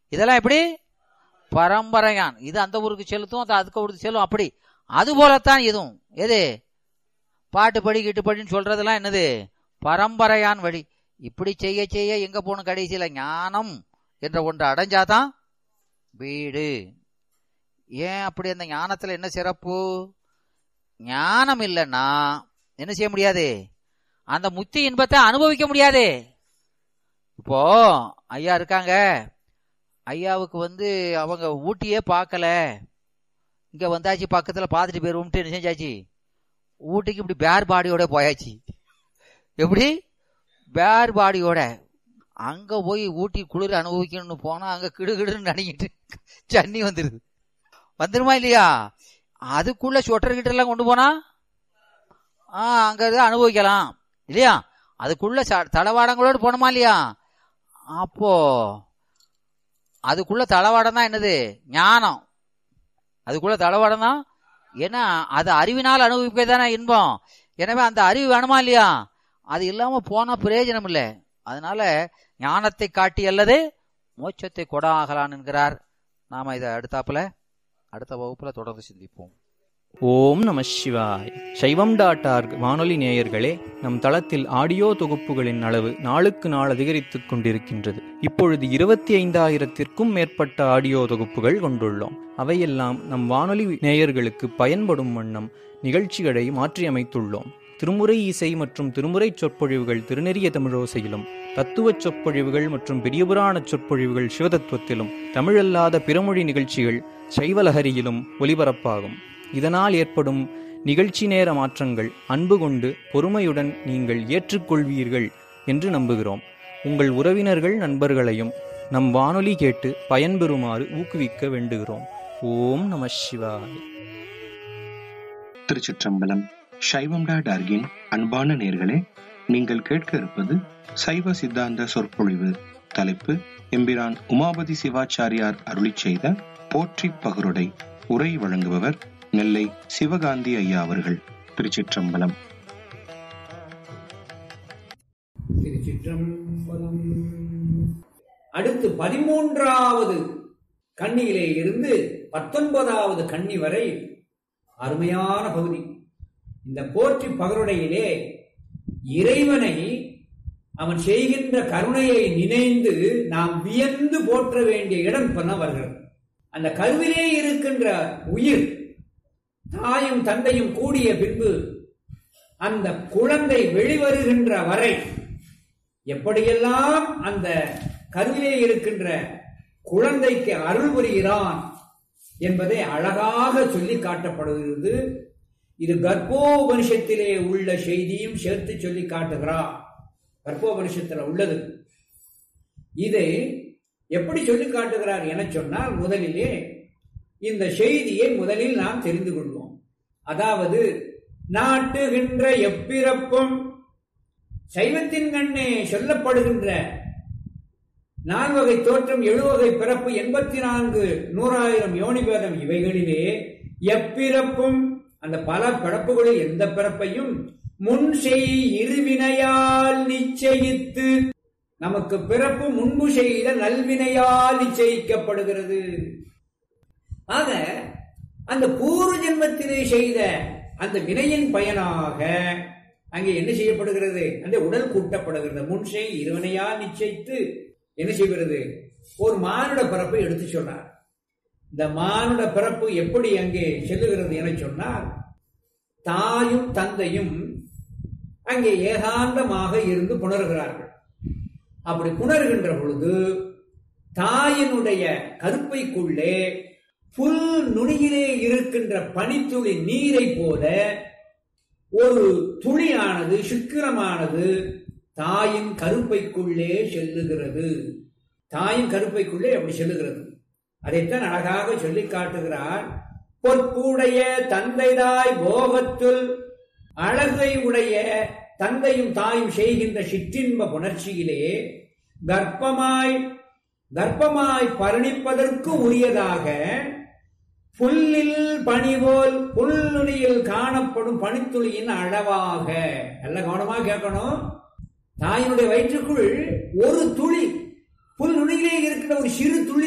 இதெல்லாம் எப்படி பரம்பரையான் இது அந்த ஊருக்கு செலுத்தும் அது அதுக்கு ஊருக்கு செல்லும் அப்படி அது போலத்தான் இதுவும் எது பாட்டு படி கிட்டு படின்னு சொல்றதெல்லாம் என்னது பரம்பரையான் வழி இப்படி செய்ய செய்ய எங்க போகணும் கடைசியில ஞானம் என்ற ஒன்று அடைஞ்சாதான் வீடு ஏன் அப்படி அந்த ஞானத்துல என்ன சிறப்பு ஞானம் இல்லைன்னா என்ன செய்ய முடியாது அந்த முத்தி இன்பத்தை அனுபவிக்க முடியாது இப்போ ஐயா இருக்காங்க ஐயாவுக்கு வந்து அவங்க ஊட்டியே பார்க்கல இங்க வந்தாச்சு பக்கத்துல பார்த்துட்டு போயிருவோம்ட்டு என்ன செஞ்சாச்சு ஊட்டிக்கு இப்படி பேர் பாடியோட போயாச்சு எப்படி பேர் பாடியோட அங்க போய் ஊட்டி குளிர் அனுபவிக்கணும்னு போனா அங்க கிடுகிடுன்னு நடிக்கிட்டு சன்னி வந்துருது வந்துருமா இல்லையா அதுக்குள்ள சொட்டர் கிட்ட எல்லாம் கொண்டு போனா ஆ அங்க இருந்து அனுபவிக்கலாம் இல்லையா அதுக்குள்ள ச- தளவாடங்களோடு போனோமா இல்லையா அப்போ அதுக்குள்ள தளவாடம் தான் என்னது ஞானம் அதுக்குள்ள தளவாடம் தான் ஏன்னா அது அறிவினால் அனுபவிப்பது தானே இன்பம் எனவே அந்த அறிவு வேணுமா இல்லையா அது இல்லாம போனா பிரயோஜனம் இல்லை அதனால ஞானத்தை காட்டி அல்லது மோட்சத்தை கொடாகலான் என்கிறார் நாம இதை அடுத்தாப்புல அடுத்த வகுப்புல தொடர்ந்து சிந்திப்போம் ஓம் நம சிவாய் சைவம் டாட் ஆர்க் வானொலி நேயர்களே நம் தளத்தில் ஆடியோ தொகுப்புகளின் அளவு நாளுக்கு நாள் அதிகரித்துக் கொண்டிருக்கின்றது இப்பொழுது இருபத்தி ஐந்தாயிரத்திற்கும் மேற்பட்ட ஆடியோ தொகுப்புகள் கொண்டுள்ளோம் அவையெல்லாம் நம் வானொலி நேயர்களுக்கு பயன்படும் வண்ணம் நிகழ்ச்சிகளை மாற்றியமைத்துள்ளோம் திருமுறை இசை மற்றும் திருமுறை சொற்பொழிவுகள் திருநெறிய தமிழோசையிலும் தத்துவச் சொற்பொழிவுகள் மற்றும் பெரியபுராண சொற்பொழிவுகள் சிவதத்துவத்திலும் தமிழல்லாத பிறமொழி நிகழ்ச்சிகள் சைவலஹரியிலும் ஒலிபரப்பாகும் இதனால் ஏற்படும் நிகழ்ச்சி நேர மாற்றங்கள் அன்பு கொண்டு பொறுமையுடன் நீங்கள் ஏற்றுக்கொள்வீர்கள் என்று நம்புகிறோம் உங்கள் உறவினர்கள் நண்பர்களையும் நம் வானொலி கேட்டு பயன்பெறுமாறு ஊக்குவிக்க வேண்டுகிறோம் ஓம் நம சிவாய திருச்சிற்றம்பலம் சைவம் டாட் ஆர்கின் அன்பான நேர்களே நீங்கள் கேட்க இருப்பது சைவ சித்தாந்த சொற்பொழிவு தலைப்பு எம்பிரான் உமாபதி சிவாச்சாரியார் அருளிச் செய்த போற்றி பகருடை உரை வழங்குபவர் நெல்லை சிவகாந்தி ஐயா அவர்கள் திருச்சிற்றம்பலம் திருச்சிற்றம்பலம் அடுத்து பதிமூன்றாவது கண்ணியிலே இருந்து பத்தொன்பதாவது கண்ணி வரை அருமையான பகுதி இந்த போற்றி பகருடையிலே இறைவனை அவன் செய்கின்ற கருணையை நினைந்து நாம் வியந்து போற்ற வேண்டிய இடம் பண்ண வருகிறது அந்த கருவிலே இருக்கின்ற உயிர் தாயும் தந்தையும் கூடிய பின்பு அந்த குழந்தை வெளிவருகின்ற வரை எப்படியெல்லாம் அந்த கருவிலே இருக்கின்ற குழந்தைக்கு அருள் புரிகிறான் என்பதை அழகாக சொல்லி காட்டப்படுகிறது இது கர்ப்போபனிஷத்திலே உள்ள செய்தியும் சேர்த்து சொல்லி காட்டுகிறார் கர்ப்போபனிஷத்தில் உள்ளது இதை எப்படி சொல்லி காட்டுகிறார் என சொன்னால் முதலிலே இந்த செய்தியை முதலில் நாம் தெரிந்து கொள்வோம் அதாவது நாட்டுகின்ற எப்பிறப்பும் சைவத்தின் கண்ணே சொல்லப்படுகின்ற நால்வகை தோற்றம் எழுவகை பிறப்பு எண்பத்தி நான்கு நூறாயிரம் யோனிபேதம் இவைகளிலே எப்பிறப்பும் அந்த பல பிறப்புகளில் எந்த பிறப்பையும் முன் செய் இருவினையால் நிச்சயித்து நமக்கு பிறப்பு முன்பு செய்த நல்வினையால் நிச்சயிக்கப்படுகிறது ஆக அந்த பூர்வ ஜென்மத்திலே செய்த அந்த வினையின் பயனாக அங்கே என்ன செய்யப்படுகிறது அந்த உடல் கூட்டப்படுகிறது முன்சை இருவனையா நிச்சயித்து என்ன செய்கிறது ஒரு மானுட பிறப்பை எடுத்து சொன்னார் இந்த மானுட பிறப்பு எப்படி அங்கே செல்லுகிறது என சொன்னால் தாயும் தந்தையும் அங்கே ஏகாந்தமாக இருந்து புணர்கிறார்கள் அப்படி புணர்கின்ற பொழுது தாயினுடைய கருப்பைக்குள்ளே புல் நுனியிலே இருக்கின்ற பனித்துளி நீரை போல ஒரு துளியானது சுக்கிரமானது தாயின் கருப்பைக்குள்ளே செல்லுகிறது தாயின் கருப்பைக்குள்ளே அப்படி செல்லுகிறது அதைத்தான் அழகாக சொல்லி காட்டுகிறார் பொற்புடைய தந்தைதாய் போகத்துள் அழகை உடைய தந்தையும் தாயும் செய்கின்ற சிற்றின்ப புணர்ச்சியிலே கர்ப்பமாய் கர்ப்பமாய் பரணிப்பதற்கு உரியதாக புல்லில் பனிபோல் புல்லுடியில் காணப்படும் பனித்துளியின் அளவாக நல்ல கவனமா கேட்கணும் தாயினுடைய வயிற்றுக்குள் ஒரு துளி புல் நுனியிலே இருக்கிற ஒரு சிறு துளி